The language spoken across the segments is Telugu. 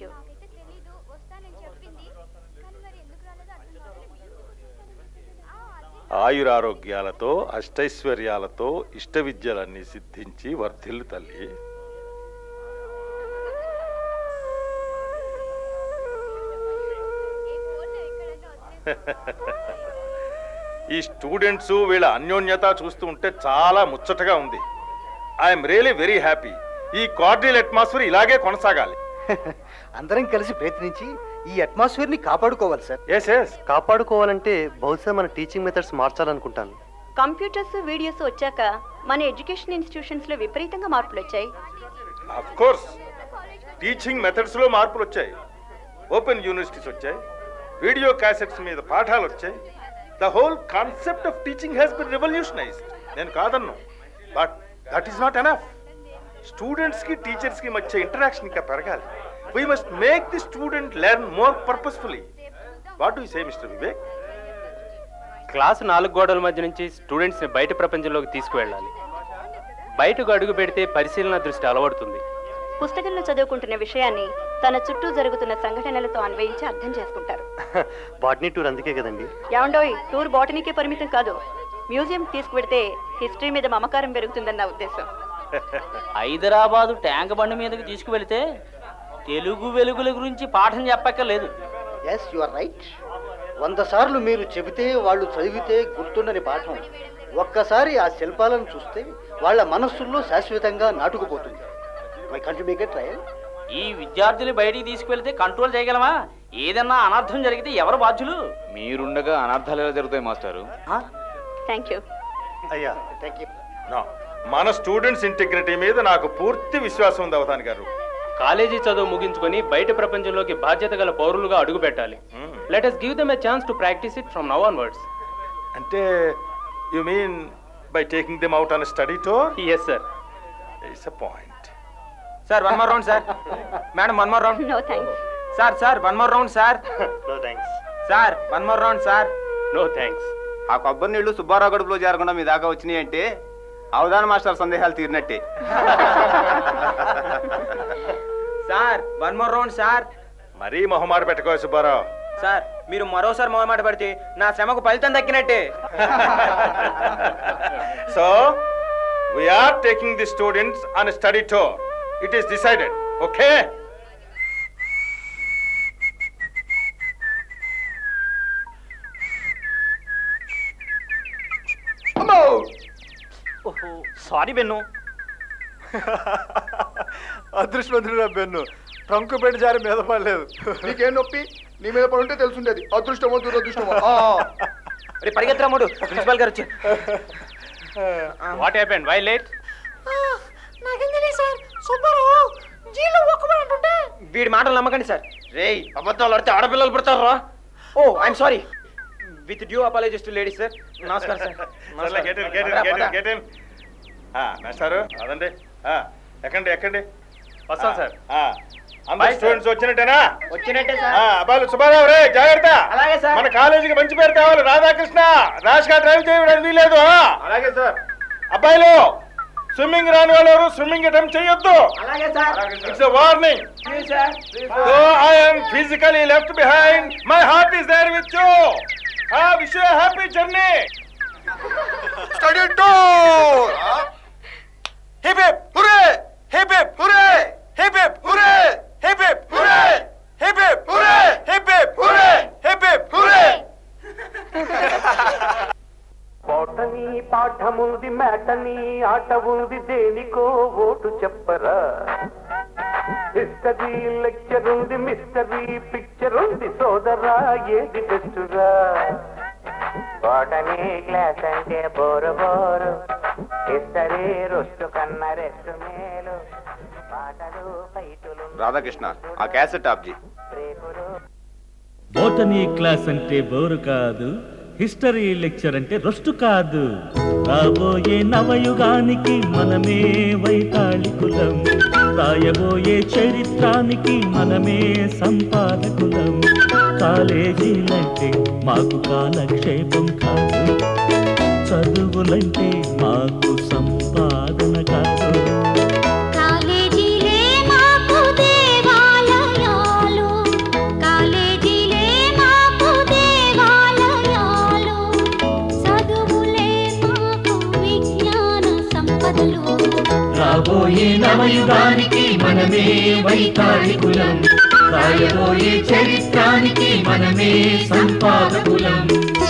రాలేదు ఆయురారోగ్యాలతో అష్టైశ్వర్యాలతో ఇష్ట విద్యలన్నీ సిద్ధించి వర్ధిల్లు తల్లి ఈ స్టూడెంట్స్ వీళ్ళ అన్యోన్యత చూస్తూ ఉంటే చాలా ముచ్చటగా ఉంది ఐఎమ్ రియలీ వెరీ హ్యాపీ ఈ కార్డియల్ అట్మాస్ఫియర్ ఇలాగే కొనసాగాలి అందరం కలిసి ప్రయత్నించి ఈ అట్మాస్ఫియర్ ని కాపాడుకోవాలి సార్ ఎస్ ఎస్ కాపాడుకోవాలంటే బహుశా మన టీచింగ్ మెథడ్స్ మార్చాలనుకుంటాను కంప్యూటర్స్ వీడియోస్ వచ్చాక మన ఎడ్యుకేషన్ ఇన్స్టిట్యూషన్స్ లో విపరీతంగా మార్పులు వచ్చాయి అఫ్ కోర్స్ టీచింగ్ మెథడ్స్ లో మార్పులు వచ్చాయి ఓపెన్ యూనివర్సిటీస్ వచ్చాయి వీడియో క్యాసెట్స్ మీద పాఠాలు వచ్చాయి the whole concept of teaching has been revolutionised నేను కాదన్ను but that is not enough students కి టీచర్స్ కి మధ్య ఇంటరాక్షన్ ఇంకా పెరగాలి we must make the student learn more purposefully what do say mister Vivek class నాలుగు గోడల మధ్య నుంచి స్టూడెంట్స్ ని బయట ప్రపంచంలోకి తీసుకువెళ్ళాలి బయటకు అడుగు పెడితే పరిశీలన దృష్టి అలవడుతుంది పుస్తకంలో చదువుకుంటున్న విషయాన్ని తన చుట్టూ జరుగుతున్న సంఘటనలతో అన్వయించి అర్థం చేసుకుంటారు బాటనీ టూర్ అందుకే కదండి ఏమండోయ్ టూర్ బాటనీకే పరిమితం కాదు మ్యూజియం తీసుకువెడితే హిస్టరీ మీద మమకారం పెరుగుతుందన్న నా ఉద్దేశం హైదరాబాదు ట్యాంక్ బండి మీదకి తీసుకువెళితే తెలుగు వెలుగుల గురించి పాఠం చెప్పక్కర్లేదు ఎస్ యు ఆర్ రైట్ వంద సార్లు మీరు చెబితే వాళ్ళు చదివితే గుర్తుండని పాఠం ఒక్కసారి ఆ శిల్పాలను చూస్తే వాళ్ళ మనస్సుల్లో శాశ్వతంగా నాటుకుపోతుంది my country make a trial ఈ విద్యార్థులు బయటికి తీసుకువెళ్తే కంట్రోల్ చేయగలమా ఏదన్నా అనర్థం జరిగితే ఎవరు బాధ్యులు మీరుండగా అనర్థాలు ఎలా జరుగుతాయి మాస్టారు థ్యాంక్ యూ అయ్యా థ్యాంక్ యూ No. మన స్టూడెంట్స్ ఇంటిగ్రిటీ మీద నాకు పూర్తి విశ్వాసం ఉంది అవతాని గారు కాలేజీ చదువు ముగించుకొని బయట ప్రపంచంలోకి బాధ్యత గల పౌరులుగా అడుగు పెట్టాలి let us give them a chance to practise it from now onwards అంటే you mean by taking them out on study tour yes sir it's a point sir one more round sir madam one more round no thanks sir sir one more round sir no thanks sir one more round sir no thanks ఆ కొబ్బరి నీళ్లు సుబ్బారావు గడుపులో చేరకుండా మీ దాకా వచ్చినాయి అంటే అవధాన మాస్టర్ సందేహాలు తీరినట్టే sir one more round sir మరీ మొహమాట పెట్టుకో సుబ్బారావు సార్ మీరు మరోసారి మొహమాట పడితే నా శ్రమకు ఫలితం దక్కినట్టే so we're taking the students on study tour it is decided okay sorry Bennu అదృష్టవంతుడు బెన్ను ట్రంకు పెట్టి జారి మీద పడలేదు నీకేం నొప్పి నీ మీద పడి ఉంటే తెలుసుండేది అదృష్టమో దురదృష్టమో రే పరిగెత్తరా మూడు ప్రిన్సిపాల్ గారు వచ్చారు వాట్ హ్యాపెండ్ వై లేట్ నాకేం తెలియదు సార్ సుబ్బారావు జీలో ఒక్కబడి వీడి మాటలు నమ్మకండి సార్ రేయ్ అబద్ధాలు ఆడితే ఆడపిల్లలు పుడతారా oh I'm sorry with due apologies to ladies sir నమస్కారం sir get in get in get in get in మాస్టారు అదండి ఆ, ఎక్కండి ఎక్కండి వస్తాం సార్ ఆ, అందరు స్టూడెంట్స్ వచ్చినట్టేనా వచ్చినట్టే ఆ, సార్ అబ్బాయిలు సుబ్బారావు రే జాగ్రత్త అలాగే సార్. మన కాలేజీకి మంచి పేరు కావాలి రాధాకృష్ణ ర్యాష్ గా డ్రైవ్ చేయడానికి వీలేదు అలాగే సార్ అబ్బాయిలు స్విమ్మింగ్ రాని వాళ్ళు ఎవరు స్విమ్మింగ్ అటెంప్ట్ చేయొద్దు అలాగే sir it's warning sir so I am physically left behind my heart is there with you ah wish you a happy journey study tour hip hip hooray hip hip hooray hip hip hooray hip hip hooray hip hip hooray hip hip hooray hip hip hooray పాటని పాఠముంది మేటని ఆట ఉంది దేనికో ఓటు చెప్పరా హిస్టరీ లెక్చర్ ఉంది మిస్టరీ పిక్చర్ ఉంది సోదరా ఏది బెస్టురా బోటనీ క్లాస్ అంటే బోరు బోరు హిస్టరీ రుస్టు కన్న రెస్టు మేలు పాటలు ఫైటులు రాధాకృష్ణ ఆ క్యాసెట్ ఆఫ్ చేయి బోటనీ క్లాస్ అంటే బోరు కాదు హిస్టరీ లెక్చర్ అంటే రొస్టు కాదు రాబోయే నవయుగానికి మనమే వైతాళికులం రాయబోయే చరిత్రానికి మనమే సంపాదకులం కాలేజీలంటే మాకు కాలక్షేపం కాదు చదువులంటే మాకు సంపాదన కాదు కాలేజీలే మాకు దేవాలయాలు నవయుగానికి మనమే వైతాళికులం రాయబోయే చరిత్రానికి మనమే సంపాదకులం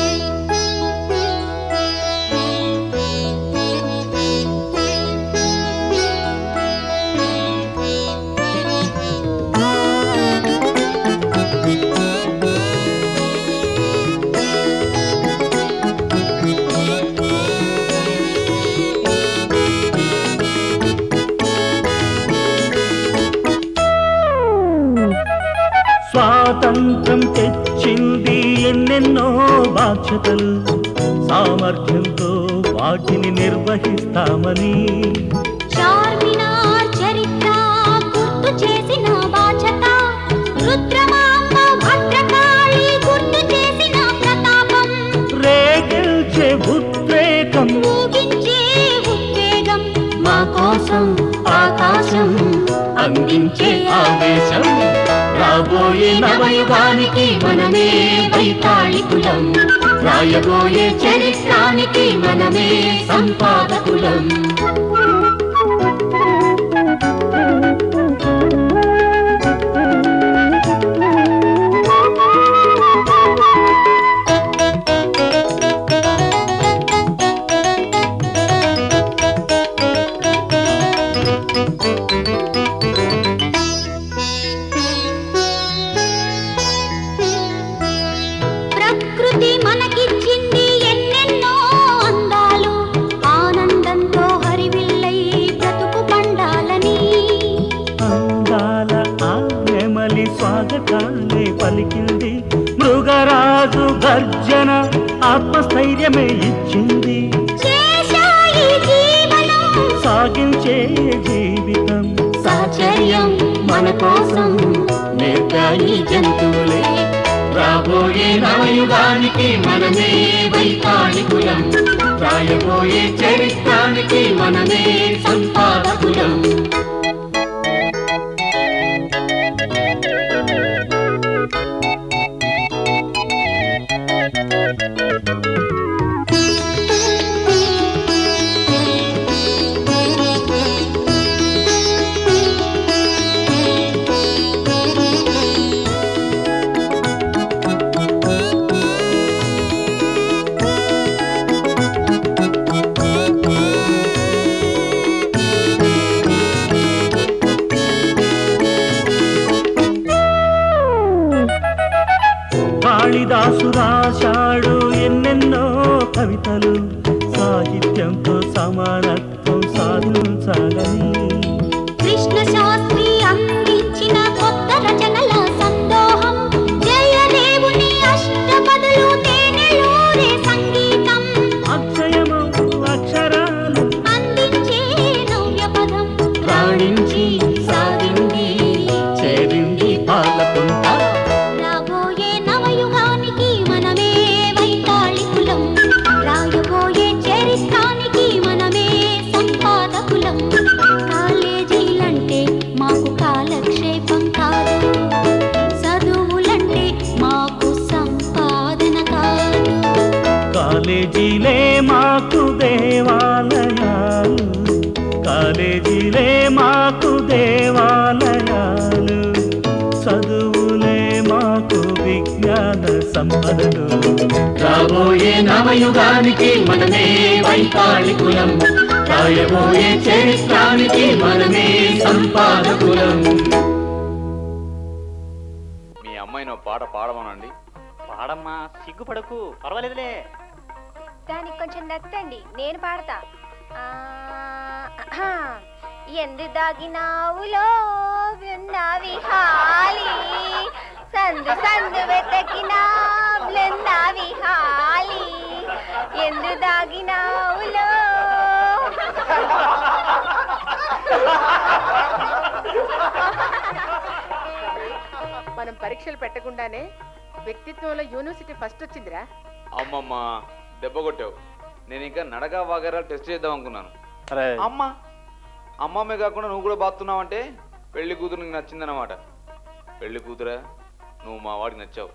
స్వాతంత్రం తెచ్చింది ఎన్నెన్నో బాధ్యతలు సామర్థ్యంతో వాటిని నిర్వహిస్తామని చార్మినార్ చరిత్ర గుర్తు చేసిన బాధ్యత రుద్రమాంబ భద్రకాళి గుర్తు చేసిన ప్రతాపం రేగిల్చే ఉద్రేకం ఊగించే ఉద్వేగం మా కోసం ఆకాశం అందించే ఆవేశం రాబోయే నవయుగానికి మనమే వైతాళికులం రాయబోయే చరిత్రానికి మనమే సంపాదకులం ప్రకృతి మనకిచ్చింది ఎన్నెన్నో అందాలు ఆనందంతో హరివిల్లై బ్రతుకు పండాలని అందాల ఆ నెమలి స్వాగతాన్ని పలికింది మృగరాజు గర్జన ఆత్మస్థైర్యమే ఇచ్చింది చేశాయి జీవనం సాగించే జీవితం సాచర్యం మన కోసం నేర్పాయి జంతువులే రాబోయే నవయుగానికి మనమే వైతాళికులం రాయబోయే చరిత్రానికి మనమే సంపాదకులం కాళిదాసు రాశాడు ఎన్నెన్నో కవితలు సాహిత్యంతో సమానత్వం సాధించాలని కృష్ణ శాస్త్రి అందించిన కొత్త రచనల సందోహం జయదేవుని అష్టపదులు తేనెలూరే సంగీతం అక్షయము అక్షరాలు అందించే నవ్య పదం రాణించి సాగింది చేరింది పాలకుంట రాబోయే నవయుగానికి మనమే వైతాళికులం రాయబోయే చరిత్రానికి మనమే సంపాదకులం కాలేజీలంటే మాకు కాలక్షేపం కాదు చదువులంటే మాకు సంపాదన కాదు కాలేజీలే మాకు దేవాలయాలు కాలేజీలే మాకు దేవాలయాలు చదువులే మాకు విజ్ఞాన సంపదలు రాబోయే నవయుగానికి మనమే వైతాళికులం రాయబోయే చరిత్రానికి మనమే సంపాదకులం మీ అమ్మాయిని ఓ పాట పాడమనండి పాడమ్మా సిగ్గుపడకు పర్వాలేదులే దానికి కొంచెం నచ్చండి నేను పాడతా ఆ, ఎందు దాగినావులో బృందావి హాలి సందు సందు వెతకినా బృందావి హాలి ఎందు దాగినావులో మనం పరీక్షలు పెట్టకుండానే వ్యక్తిత్వంలో యూనివర్సిటీ ఫస్ట్ వచ్చిందిరా అమ్మమ్మ దెబ్బ కొట్టావు నేను ఇంకా నడక వాగరాలు టెస్ట్ చేద్దాం అనుకున్నాను అమ్మ అమ్మమ్మే కాకుండా నువ్వు కూడా బాతున్నావంటే పెళ్లి కూతురు నీకు నచ్చిందన్నమాట పెళ్లి కూతురా నువ్వు మా వాడికి నచ్చావు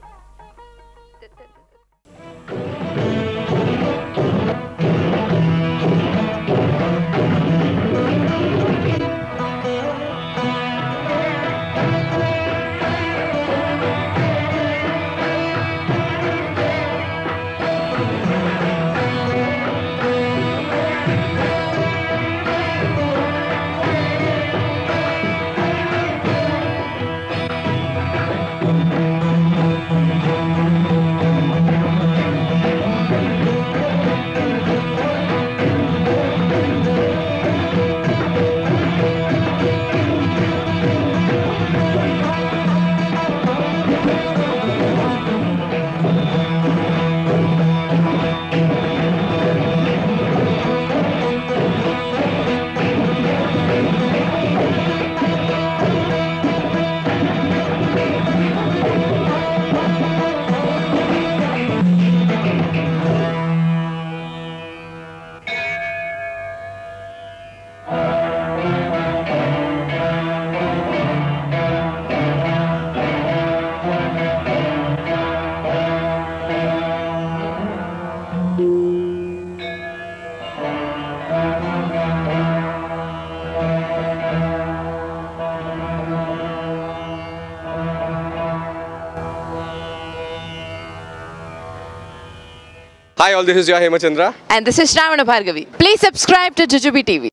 Hi, all. This is your Hemachandra. And this is Shravana Bhargavi. Please subscribe to Jujubee TV.